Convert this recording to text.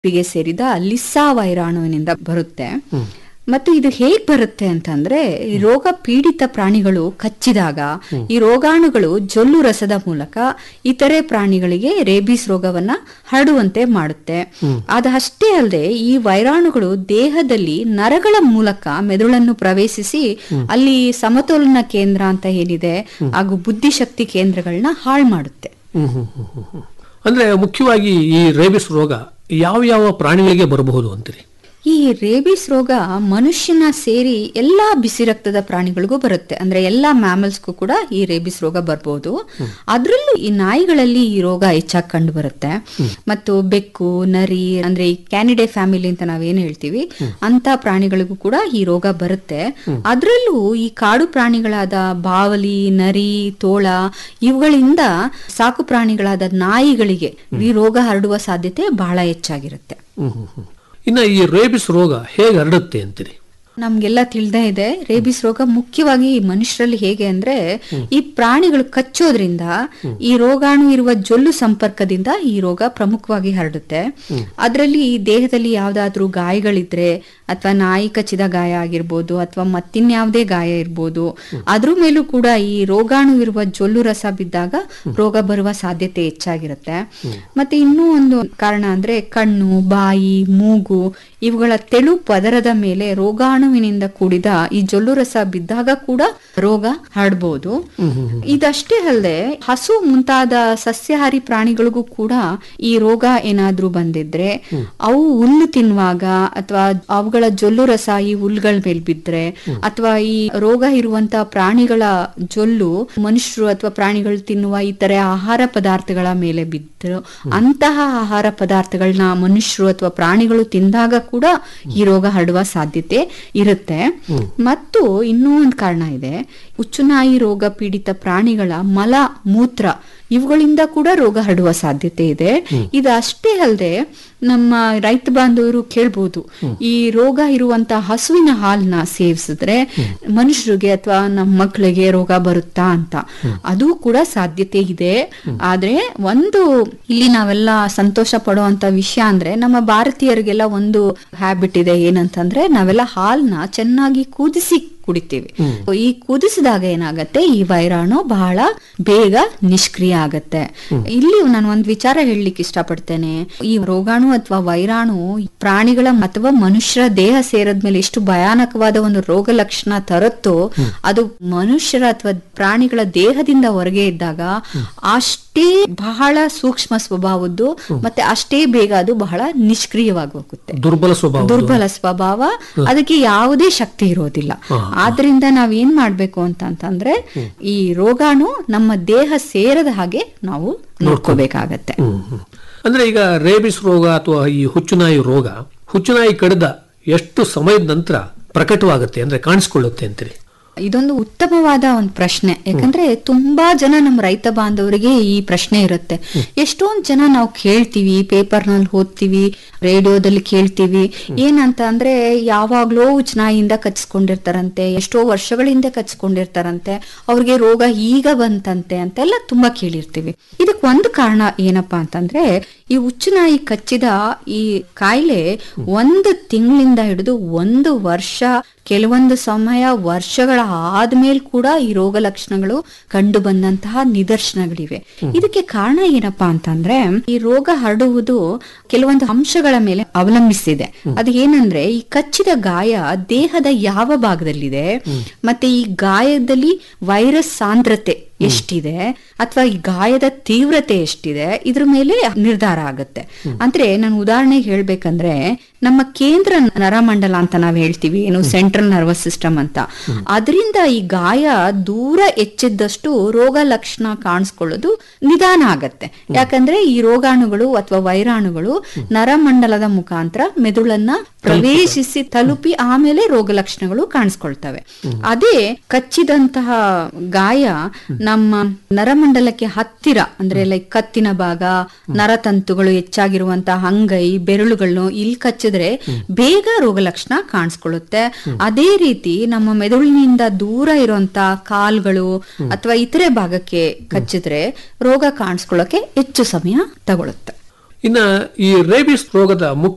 ಗೆ ಸೇರಿದ ಲಿಸ್ಸಾ ವೈರಾಣುವಿನಿಂದ ಬರುತ್ತೆ ಮತ್ತು ಇದು ಹೇಗ್ ಬರುತ್ತೆ ಅಂತಂದ್ರೆ ಈ ರೋಗ ಪೀಡಿತ ಪ್ರಾಣಿಗಳು ಕಚ್ಚಿದಾಗ ಈ ರೋಗಾಣುಗಳು ಜೊಲ್ಲು ರಸದ ಮೂಲಕ ಇತರೆ ಪ್ರಾಣಿಗಳಿಗೆ ರೇಬಿಸ್ ರೋಗವನ್ನ ಹರಡುವಂತೆ ಮಾಡುತ್ತೆ ಅದಷ್ಟೇ ಅಲ್ಲದೆ ಈ ವೈರಾಣುಗಳು ದೇಹದಲ್ಲಿ ನರಗಳ ಮೂಲಕ ಮೆದುಳನ್ನು ಪ್ರವೇಶಿಸಿ ಅಲ್ಲಿ ಸಮತೋಲನ ಕೇಂದ್ರ ಅಂತ ಏನಿದೆ ಹಾಗೂ ಬುದ್ಧಿಶಕ್ತಿ ಕೇಂದ್ರಗಳನ್ನ ಹಾಳು ಮಾಡುತ್ತೆ ಹ್ಮ್ ಹ್ಮ್ ಹ್ಮ್ ಹ್ಮ್ ಹ್ಮ್. ಅಂದ್ರೆ ಮುಖ್ಯವಾಗಿ ಈ ರೇಬಿಸ್ ರೋಗ ಯಾವ ಯಾವ ಪ್ರಾಣಿಗಳಿಗೆ ಬರಬಹುದು ಅಂತೀರಿ ಈ ರೇಬಿಸ್ ರೋಗ ಮನುಷ್ಯನ ಸೇರಿ ಎಲ್ಲಾ ಬಿಸಿ ರಕ್ತದ ಪ್ರಾಣಿಗಳಿಗೂ ಬರುತ್ತೆ ಅಂದ್ರೆ ಎಲ್ಲಾ ಮ್ಯಾಮಲ್ಸ್ಗೂ ಕೂಡ ಈ ರೇಬಿಸ್ ರೋಗ ಬರ್ಬೋದು ಅದ್ರಲ್ಲೂ ಈ ನಾಯಿಗಳಲ್ಲಿ ಈ ರೋಗ ಹೆಚ್ಚಾಗಿ ಕಂಡು ಬರುತ್ತೆ ಮತ್ತು ಬೆಕ್ಕು ನರಿ ಅಂದ್ರೆ ಈ ಕ್ಯಾನಿಡೆ ಫ್ಯಾಮಿಲಿ ಅಂತ ನಾವೇನ್ ಹೇಳ್ತೀವಿ ಅಂತ ಪ್ರಾಣಿಗಳಿಗೂ ಕೂಡ ಈ ರೋಗ ಬರುತ್ತೆ ಅದ್ರಲ್ಲೂ ಈ ಕಾಡು ಪ್ರಾಣಿಗಳಾದ ಬಾವಲಿ ನರಿ ತೋಳ ಇವುಗಳಿಂದ ಸಾಕು ಪ್ರಾಣಿಗಳಾದ ನಾಯಿಗಳಿಗೆ ಈ ರೋಗ ಹರಡುವ ಸಾಧ್ಯತೆ ಬಹಳ ಹೆಚ್ಚಾಗಿರುತ್ತೆ ಹ್ಮ್ ಹ್ಮ್ ಹ್ಮ್. ಇನ್ನ ಈ ರೇಬಿಸ್ ರೋಗ ಹೇಗೆ ಹರಡುತ್ತೆ ಅಂತೀರಿ ನಮ್ಗೆಲ್ಲ ತಿಳಿದೇ ಇದೆ ರೇಬಿಸ್ ರೋಗ ಮುಖ್ಯವಾಗಿ ಮನುಷ್ಯರಲ್ಲಿ ಹೇಗೆ ಅಂದ್ರೆ ಈ ಪ್ರಾಣಿಗಳು ಕಚ್ಚೋದ್ರಿಂದ ಈ ರೋಗಾಣು ಇರುವ ಜೊಲ್ಲು ಸಂಪರ್ಕದಿಂದ ಈ ರೋಗ ಪ್ರಮುಖವಾಗಿ ಹರಡುತ್ತೆ ಅದರಲ್ಲಿ ದೇಹದಲ್ಲಿ ಯಾವ್ದಾದ್ರೂ ಗಾಯಗಳಿದ್ರೆ ಅಥವಾ ನಾಯಿ ಕಚ್ಚಿದ ಗಾಯ ಆಗಿರ್ಬೋದು ಅಥವಾ ಮತ್ತಿನ್ಯಾವುದೇ ಗಾಯ ಇರ್ಬೋದು ಅದ್ರ ಮೇಲೂ ಕೂಡ ಈ ರೋಗಾಣು ಇರುವ ಜೊಲ್ಲು ರಸ ಬಿದ್ದಾಗ ರೋಗ ಬರುವ ಸಾಧ್ಯತೆ ಹೆಚ್ಚಾಗಿರುತ್ತೆ ಮತ್ತೆ ಇನ್ನೂ ಒಂದು ಕಾರಣ ಅಂದ್ರೆ ಕಣ್ಣು ಬಾಯಿ ಮೂಗು ಇವುಗಳ ತೆಳು ಪದರದ ಮೇಲೆ ರೋಗಾಣುವಿನಿಂದ ಕೂಡಿದ ಈ ಜೊಲ್ಲು ರಸ ಬಿದ್ದಾಗ ಕೂಡ ರೋಗ ಹರಡ್ಬೋದು ಇದಷ್ಟೇ ಅಲ್ಲದೆ ಹಸು ಮುಂತಾದ ಸಸ್ಯಾಹಾರಿ ಪ್ರಾಣಿಗಳಿಗೂ ಕೂಡ ಈ ರೋಗ ಏನಾದ್ರೂ ಬಂದಿದ್ರೆ ಅವು ಹುಲ್ಲು ತಿನ್ನುವಾಗ ಅಥವಾ ಅವುಗಳ ಜೊಲ್ಲು ರಸ ಈ ಹುಲ್ಗಳ ಮೇಲೆ ಬಿದ್ರೆ ಅಥವಾ ಈ ರೋಗ ಇರುವಂತ ಪ್ರಾಣಿಗಳ ಜೊಲ್ಲು ಮನುಷ್ಯರು ಅಥವಾ ಪ್ರಾಣಿಗಳು ತಿನ್ನುವ ಇತರೆ ಆಹಾರ ಪದಾರ್ಥಗಳ ಮೇಲೆ ಬಿದ್ರು ಅಂತಹ ಆಹಾರ ಪದಾರ್ಥಗಳನ್ನ ಮನುಷ್ಯರು ಅಥವಾ ಪ್ರಾಣಿಗಳು ತಿಂದಾಗ ಕೂಡ ಈ ರೋಗ ಹರಡುವ ಸಾಧ್ಯತೆ ಇರುತ್ತೆ ಮತ್ತು ಇನ್ನೂ ಒಂದು ಕಾರಣ ಇದೆ ಹುಚ್ಚುನಾಯಿ ರೋಗ ಪೀಡಿತ ಪ್ರಾಣಿಗಳ ಮಲ ಮೂತ್ರ ಇವುಗಳಿಂದ ಕೂಡ ರೋಗ ಹರಡುವ ಸಾಧ್ಯತೆ ಇದೆ ಇದು ಅಷ್ಟೇ ಅಲ್ಲದೆ ನಮ್ಮ ರೈತ ಬಾಂಧವರು ಕೇಳ್ಬೋದು ಈ ರೋಗ ಇರುವಂತ ಹಸುವಿನ ಹಾಲನ್ನ ಸೇವಿಸಿದ್ರೆ ಮನುಷ್ಯರಿಗೆ ಅಥವಾ ನಮ್ಮ ಮಕ್ಕಳಿಗೆ ರೋಗ ಬರುತ್ತಾ ಅಂತ ಅದು ಕೂಡ ಸಾಧ್ಯತೆ ಇದೆ ಆದ್ರೆ ಒಂದು ಇಲ್ಲಿ ನಾವೆಲ್ಲ ಸಂತೋಷ ಪಡುವಂತ ವಿಷಯ ಅಂದ್ರೆ ನಮ್ಮ ಭಾರತೀಯರಿಗೆಲ್ಲ ಒಂದು ಹ್ಯಾಬಿಟ್ ಇದೆ ಏನಂತಂದ್ರೆ ನಾವೆಲ್ಲ ಹಾಲ್ನ ಚೆನ್ನಾಗಿ ಕುದಿಸಿ ಕುಡಿತೀವಿ ಈ ಕುದಿಸಿದಾಗ ಏನಾಗತ್ತೆ ಈ ವೈರಾಣು ಬಹಳ ಬೇಗ ನಿಷ್ಕ್ರಿಯ ಆಗತ್ತೆ ಇಲ್ಲಿ ನಾನು ಒಂದು ವಿಚಾರ ಹೇಳಲಿಕ್ಕೆ ಇಷ್ಟಪಡ್ತೇನೆ ಈ ರೋಗಾಣು ಅಥವಾ ವೈರಾಣು ಪ್ರಾಣಿಗಳ ಅಥವಾ ಮನುಷ್ಯರ ದೇಹ ಸೇರದ್ಮೇಲೆ ಎಷ್ಟು ಭಯಾನಕವಾದ ಒಂದು ರೋಗ ಲಕ್ಷಣ ತರುತ್ತೋ ಅದು ಮನುಷ್ಯರ ಅಥವಾ ಪ್ರಾಣಿಗಳ ದೇಹದಿಂದ ಹೊರಗೆ ಇದ್ದಾಗ ಅಷ್ಟೇ ಬಹಳ ಸೂಕ್ಷ್ಮ ಸ್ವಭಾವದ್ದು ಮತ್ತೆ ಅಷ್ಟೇ ಬೇಗ ಅದು ಬಹಳ ನಿಷ್ಕ್ರಿಯವಾಗಿ ಹೋಗುತ್ತೆ ದುರ್ಬಲ ಸ್ವಭಾವ ದುರ್ಬಲ ಸ್ವಭಾವ ಅದಕ್ಕೆ ಯಾವುದೇ ಶಕ್ತಿ ಇರೋದಿಲ್ಲ ಆದ್ರಿಂದ ನಾವ್ ಏನ್ ಮಾಡ್ಬೇಕು ಅಂತ ಅಂತಂದ್ರೆ ಈ ರೋಗಾಣು ನಮ್ಮ ದೇಹ ಸೇರದ ಹಾಗೆ ನಾವು ನೋಡ್ಕೋಬೇಕಾಗತ್ತೆ ಹ್ಮ್ ಹ್ಮ್. ಅಂದ್ರೆ ಈಗ ರೇಬಿಸ್ ರೋಗ ಅಥವಾ ಈ ಹುಚ್ಚುನಾಯಿ ರೋಗ ಹುಚ್ಚುನಾಯಿ ಕಡಿದ ಎಷ್ಟು ಸಮಯದ ನಂತರ ಪ್ರಕಟವಾಗುತ್ತೆ ಅಂದ್ರೆ ಕಾಣಿಸ್ಕೊಳ್ಳುತ್ತೆ ಅಂತೀರಿ ಇದೊಂದು ಉತ್ತಮವಾದ ಒಂದು ಪ್ರಶ್ನೆ ಯಾಕಂದ್ರೆ ತುಂಬಾ ಜನ ನಮ್ಮ ರೈತ ಬಾಂಧವರಿಗೆ ಈ ಪ್ರಶ್ನೆ ಇರುತ್ತೆ ಎಷ್ಟೊಂದ್ ಜನ ನಾವು ಕೇಳ್ತೀವಿ ಪೇಪರ್ ನಲ್ಲಿ ಓದ್ತೀವಿ ರೇಡಿಯೋದಲ್ಲಿ ಕೇಳ್ತೀವಿ ಏನಂತ ಅಂದ್ರೆ ಯಾವಾಗ್ಲೋ ಉಚ್ಚನಾಯಿಂದ ಕಚ್ಕೊಂಡಿರ್ತಾರಂತೆ ಎಷ್ಟೋ ವರ್ಷಗಳಿಂದ ಕಚ್ಕೊಂಡಿರ್ತಾರಂತೆ ಅವ್ರಿಗೆ ರೋಗ ಈಗ ಬಂತಂತೆ ಅಂತೆಲ್ಲ ತುಂಬಾ ಕೇಳಿರ್ತೀವಿ ಇದಕ್ ಒಂದು ಕಾರಣ ಏನಪ್ಪಾ ಅಂತಂದ್ರೆ ಈ ಉಚ್ಚುನಾಯಿ ಕಚ್ಚಿದ ಈ ಕಾಯಿಲೆ ಒಂದು ತಿಂಗಳಿಂದ ಹಿಡಿದು ಒಂದು ವರ್ಷ ಕೆಲವೊಂದು ಸಮಯ ವರ್ಷಗಳ ಆದ್ಮೇಲೆ ಕೂಡ ಈ ರೋಗ ಲಕ್ಷಣಗಳು ಕಂಡು ಬಂದಂತಹ ನಿದರ್ಶನಗಳಿವೆ ಇದಕ್ಕೆ ಕಾರಣ ಏನಪ್ಪಾ ಅಂತಂದ್ರೆ ಈ ರೋಗ ಹರಡುವುದು ಕೆಲವೊಂದು ಅಂಶಗಳ ಮೇಲೆ ಅವಲಂಬಿಸಿದೆ ಅದು ಏನಂದ್ರೆ ಈ ಕಚ್ಚಿದ ಗಾಯ ದೇಹದ ಯಾವ ಭಾಗದಲ್ಲಿದೆ ಮತ್ತೆ ಈ ಗಾಯದಲ್ಲಿ ವೈರಸ್ ಸಾಂದ್ರತೆ ಎಷ್ಟಿದೆ ಅಥವಾ ಈ ಗಾಯದ ತೀವ್ರತೆ ಎಷ್ಟಿದೆ ಇದ್ರ ಮೇಲೆ ನಿರ್ಧಾರ ಆಗುತ್ತೆ ಅಂದ್ರೆ ನಾನು ಉದಾಹರಣೆ ಹೇಳ್ಬೇಕಂದ್ರೆ ನಮ್ಮ ಕೇಂದ್ರ ನರಮಂಡಲ ಅಂತ ನಾವ್ ಹೇಳ್ತೀವಿ ಏನು ಸೆಂಟ್ರಲ್ ನರ್ವಸ್ ಸಿಸ್ಟಮ್ ಅಂತ ಅದರಿಂದ ಈ ಗಾಯ ದೂರ ಹೆಚ್ಚಿದ್ದಷ್ಟು ರೋಗ ಲಕ್ಷಣ ಕಾಣಿಸ್ಕೊಳ್ಳೋದು ನಿಧಾನ ಆಗತ್ತೆ ಯಾಕಂದ್ರೆ ಈ ರೋಗಾಣುಗಳು ಅಥವಾ ವೈರಾಣುಗಳು ನರಮಂಡಲದ ಮುಖಾಂತರ ಮೆದುಳನ್ನ ಪ್ರವೇಶಿಸಿ ತಲುಪಿ ಆಮೇಲೆ ರೋಗ ಲಕ್ಷಣಗಳು ಕಾಣಿಸ್ಕೊಳ್ತವೆ ಅದೇ ಕಚ್ಚಿದಂತಹ ಗಾಯ ನಮ್ಮ ನರಮಂಡಲಕ್ಕೆ ಹತ್ತಿರ ಅಂದ್ರೆ ಲೈಕ್ ಕತ್ತಿನ ಭಾಗ ನರತಂತುಗಳು ಹೆಚ್ಚಾಗಿರುವಂತಹ ಅಂಗೈ ಬೆರಳುಗಳನ್ನು ಇಲ್ಲಿ ಕಚ್ಚಿದ್ರೆ ಬೇಗ ರೋಗ ಲಕ್ಷಣ ಕಾಣಿಸ್ಕೊಳ್ಳುತ್ತೆ ಅದೇ ರೀತಿ ನಮ್ಮ ಮೆದುಳಿನಿಂದ ದೂರ ಇರುವಂತ ಕಾಲ್ಗಳು ಅಥವಾ ಇತರೆ ಭಾಗಕ್ಕೆ ಕಚ್ಚಿದ್ರೆ ರೋಗ ಕಾಣಿಸ್ಕೊಳ್ಳೋಕೆ ಹೆಚ್ಚು ಸಮಯ ತಗೊಳುತ್ತೆ ಇನ್ನ ಈ ರೇಬಿಸ್ ರೋಗದ ಮುಖ್ಯ